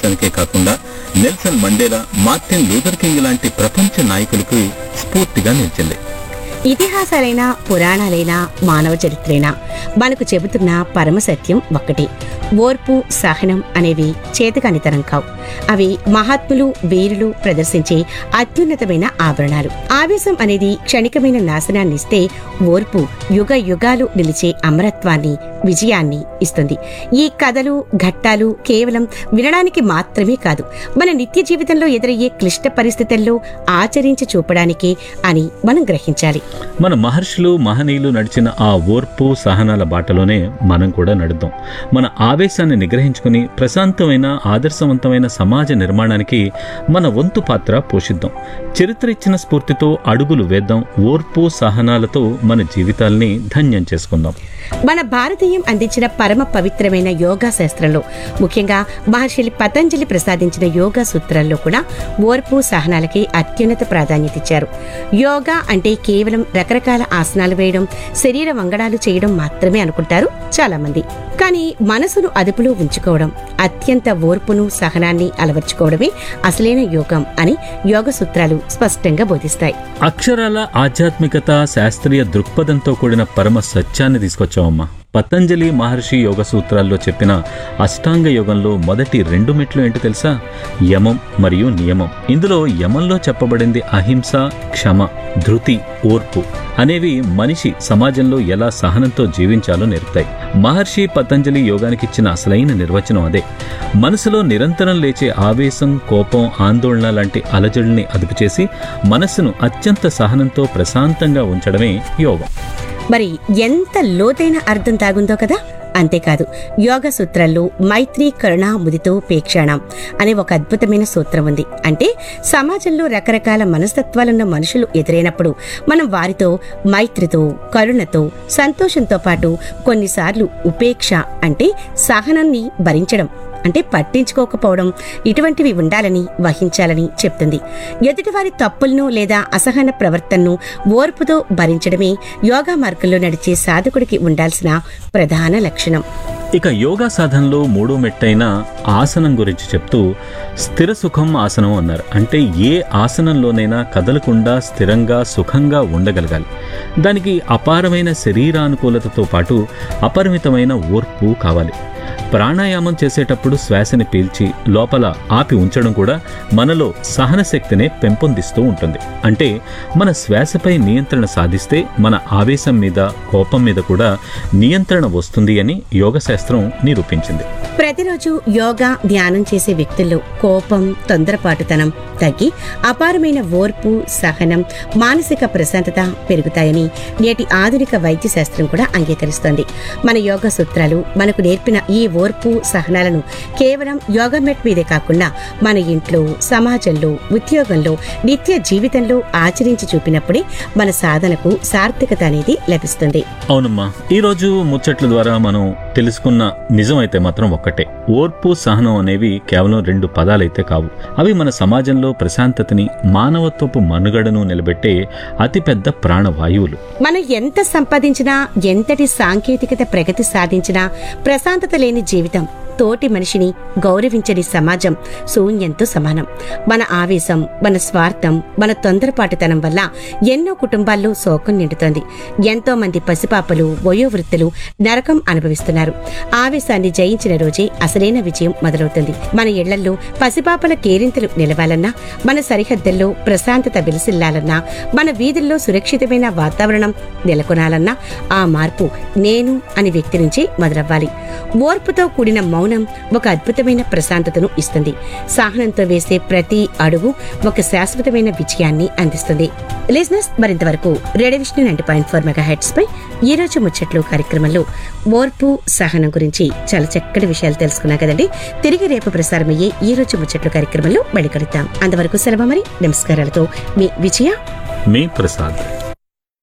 జీవితానికే కాకుండా Nelson Mandela Martin Luther King లాంటి ప్రపంచ నాయకులకు స్ఫూర్తిగా నిలిచింది ఇతిహాసాలైనా పురాణాలైనా మానవ చరిత్రైనా మనకు చెబుతున్న పరమ సత్యం ఒక్కటే ఓర్పు సహనం అనేవి చేతకానితనం కావు అవి మహాత్ములు వీరులు ప్రదర్శించే అత్యున్నతమైన ఆభరణాలు ఆవేశం అనేది క్షణికమైన నాశనాన్ని ఇస్తే ఓర్పు యుగ యుగాలు నిలిచే అమరత్వాన్ని విజయాన్ని ఇస్తుంది ఈ కథలు ఘట్టాలు కేవలం వినడానికి మాత్రమే కాదు మన నిత్య జీవితంలో ఎదురయ్యే క్లిష్ట పరిస్థితుల్లో ఆచరించి చూపడానికే అని మనం గ్రహించాలి మన మహర్షులు మహనీయులు నడిచిన ఆ ఓర్పు సహనాల బాటలోనే మనం కూడా నడుద్దాం మన ఆవేశాన్ని నిగ్రహించుకుని ప్రశాంతమైన ఆదర్శవంతమైన సమాజ నిర్మాణానికి మన వంతు పాత్ర పోషిద్దాం చరిత్ర ఇచ్చిన స్ఫూర్తితో అడుగులు వేద్దాం ఓర్పు సహనాలతో మన జీవితాల్ని ధన్యం చేసుకుందాం మన భారతీయం అందించిన పరమ పవిత్రమైన యోగా శాస్త్రంలో ముఖ్యంగా మహర్షి పతంజలి ప్రసాదించిన యోగా సూత్రాల్లో కూడా ఓర్పు సహనాలకి అత్యున్నత ప్రాధాన్యత ఇచ్చారు యోగా అంటే కేవలం రకరకాల ఆసనాలు వేయడం శరీర వంగడాలు చేయడం మాత్రమే అనుకుంటారు చాలా మంది కానీ మనసును అదుపులో ఉంచుకోవడం అత్యంత ఓర్పును సహనాన్ని అలవర్చుకోవడమే అసలైన యోగం అని యోగ సూత్రాలు స్పష్టంగా బోధిస్తాయి అక్షరాల ఆధ్యాత్మికత శాస్త్రీయ దృక్పథంతో కూడిన పరమ సత్యాన్ని తీసుకొచ్చావమ్మా పతంజలి మహర్షి యోగ సూత్రాల్లో చెప్పిన అష్టాంగ యోగంలో మొదటి రెండు మెట్లు ఏంటో తెలుసా యమం మరియు నియమం ఇందులో యమంలో చెప్పబడింది అహింస క్షమ ధృతి ఓర్పు అనేవి మనిషి సమాజంలో ఎలా సహనంతో జీవించాలో నేర్పుతాయి మహర్షి పతంజలి యోగానికి ఇచ్చిన అసలైన నిర్వచనం అదే మనసులో నిరంతరం లేచే ఆవేశం కోపం ఆందోళన లాంటి అలజడుల్ని అదుపు చేసి మనస్సును అత్యంత సహనంతో ప్రశాంతంగా ఉంచడమే యోగం మరి ఎంత లోతైన అర్థం తాగుందో కదా అంతేకాదు యోగ సూత్రాల్లో మైత్రి కరుణ ముదితో పేక్షాణం అనే ఒక అద్భుతమైన సూత్రం ఉంది అంటే సమాజంలో రకరకాల మనస్తత్వాలున్న మనుషులు ఎదురైనప్పుడు మనం వారితో మైత్రితో కరుణతో సంతోషంతో పాటు కొన్నిసార్లు ఉపేక్ష అంటే సహనాన్ని భరించడం అంటే పట్టించుకోకపోవడం ఇటువంటివి ఉండాలని వహించాలని చెప్తుంది ఎదుటివారి తప్పులను లేదా అసహన ప్రవర్తనను ఓర్పుతో భరించడమే యోగా మార్గంలో నడిచే సాధకుడికి ఉండాల్సిన ప్రధాన లక్షణం ఇక యోగా సాధనలో మూడో మెట్టైన ఆసనం గురించి చెప్తూ స్థిర సుఖం ఆసనం అన్నారు అంటే ఏ ఆసనంలోనైనా కదలకుండా స్థిరంగా సుఖంగా ఉండగలగాలి దానికి అపారమైన శరీరానుకూలతతో పాటు అపరిమితమైన ఓర్పు కావాలి ప్రాణాయామం చేసేటప్పుడు శ్వాసని పీల్చి లోపల ఆపి ఉంచడం కూడా మనలో సహన శక్తిని పెంపొందిస్తూ ఉంటుంది అంటే మన శ్వాసపై నియంత్రణ సాధిస్తే మన ఆవేశం మీద కోపం మీద కూడా నియంత్రణ వస్తుంది అని యోగశాస్త్రం నిరూపించింది ప్రతిరోజు యోగా ధ్యానం చేసే వ్యక్తుల్లో కోపం తొందరపాటుతనం తగ్గి అపారమైన ఓర్పు సహనం మానసిక ప్రశాంతత పెరుగుతాయని నేటి ఆధునిక వైద్య శాస్త్రం కూడా అంగీకరిస్తోంది మన యోగా సూత్రాలు మనకు నేర్పిన ఈ ఓర్పు సహనాలను కేవలం యోగా మెట్ మీదే కాకుండా మన ఇంట్లో సమాజంలో ఉద్యోగంలో నిత్య జీవితంలో ఆచరించి చూపినప్పుడే మన సాధనకు సార్థకత అనేది లభిస్తుంది అవునమ్మా ఈ రోజు ముచ్చట్ల ద్వారా మనం తెలుసుకున్న నిజం అయితే మాత్రం ఒక్కటే ఓర్పు సహనం అనేవి కేవలం రెండు పదాలైతే కావు అవి మన సమాజంలో ప్రశాంతతని మానవత్వపు మనుగడను నిలబెట్టే అతిపెద్ద ప్రాణవాయువులు మనం ఎంత సంపాదించినా ఎంతటి సాంకేతికత ప్రగతి సాధించినా ప్రశాంతత లేని జీవితం తోటి మనిషిని గౌరవించని సమాజం శూన్యంతో సమానం మన ఆవేశం మన స్వార్థం మన తొందరపాటుతనం వల్ల ఎన్నో కుటుంబాల్లో శోకం నిండుతోంది ఎంతో మంది పసిపాపలు వయోవృత్తులు నరకం అనుభవిస్తున్నారు ఆవేశాన్ని జయించిన రోజే అసలైన విజయం మొదలవుతుంది మన ఇళ్లల్లో పసిపాపల కేరింతలు నిలవాలన్నా మన సరిహద్దుల్లో ప్రశాంతత విలసిల్లాలన్నా మన వీధుల్లో సురక్షితమైన వాతావరణం నెలకొనాలన్నా ఆ మార్పు నేను అని వ్యక్తి నుంచే మొదలవ్వాలి ఓర్పుతో కూడిన మౌనం ఒక అద్భుతమైన ప్రశాంతతను ఇస్తుంది సహనంతో వేసే ప్రతి అడుగు ఒక శాశ్వతమైన విజయాన్ని అందిస్తుంది లిజినెస్ మరింతవరకు radio Vishnu ninety point four megahertz పై ఈ రోజు ముచ్చట్లు కార్యక్రమంలో ఓర్పు సహనం గురించి చాలా చక్కటి విషయాలు తెలుసుకున్నా కదండి తిరిగి రేపు ప్రసారమయ్యే ఈ రోజు ముచ్చట్లు కార్యక్రమంలో మళ్ళీ కలుద్దాం అంతవరకు సెలవు మరి నమస్కారాలతో మీ విజయ మీ ప్రసాద్